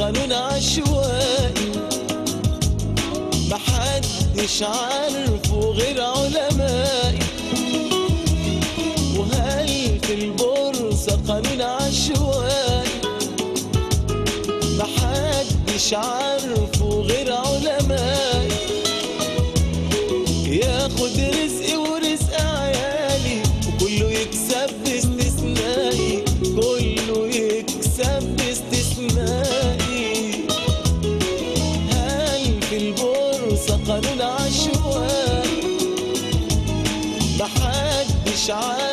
قانون عشوائي محدش عارفه غير علمائي وهل في البورصة قانون عشوائي محدش عارفه غير علمائي ياخد رزقي ورزق عيالي وكله يكسب باستثنائي كله يكسب باستثنائي هل في البورصة قانون عشوائي محدش عارف